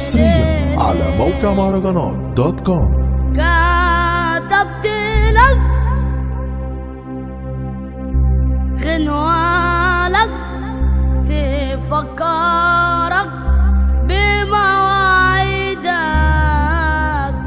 حصريا على موقع مهرجانات دوت كوم كتبت لك غنوة لك تفكرك بمواعيدك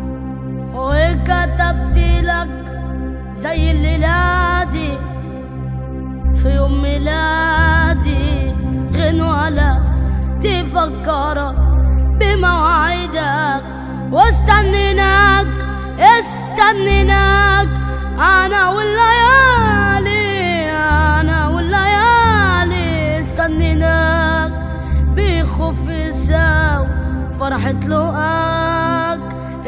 وكتبت لك زي الليلة دي في يوم ميلادي غنوة لك تفكرك بمواعيدك واستنيناك استنيناك انا والليالي انا والليالي استنيناك بخوف يساو فرحة لقاك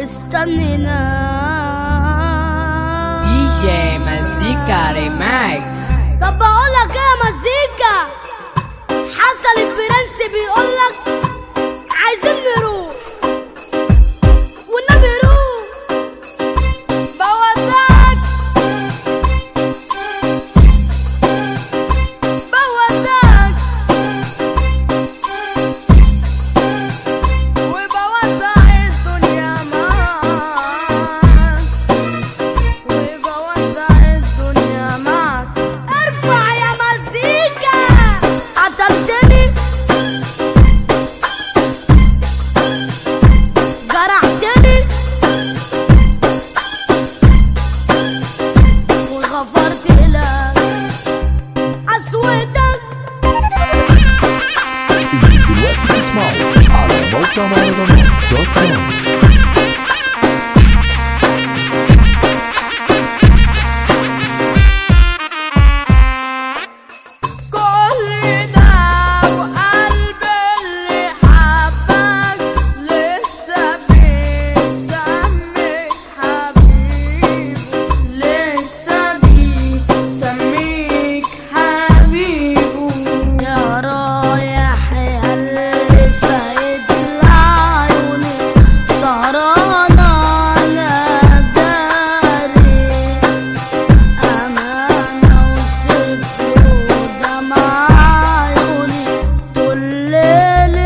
استنيناك دي جي مزيكا ريماكس طب بقول لك ايه يا مزيكا حسن الفرنسي بيقول لك عايزين نروح والنبي روح بودك بودك وبودع الدنيا معاك وبودع الدنيا معك ارفع يا مزيكا قتلتني جرحتني وغفرت لك اسودك انتوا دلوقتي بتسمعوا على موقع مهرجانات دوت كوم كل ده وقلبي اللي حبك لسه بيسميك حبيبه لسه بيسميك حبيبه يا رايح يا اللي فايد لعيوني سهرانة على داري أمانة وصفر ودمع عيوني طول ليلي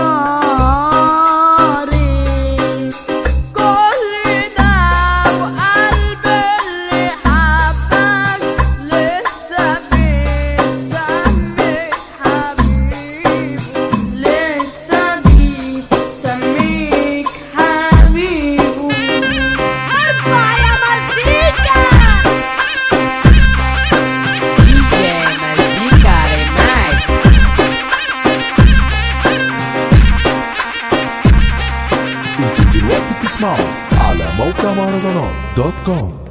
ونهاري كل ده وقلبي اللي حبك لسه بيسميك حبيبه لسه بيسميك حبيبه ارفع يا مزيكا دي جي مزيكا ريماكس انتوا دلوقتي بتسمعوا على موقع مهرجانات دوت كوم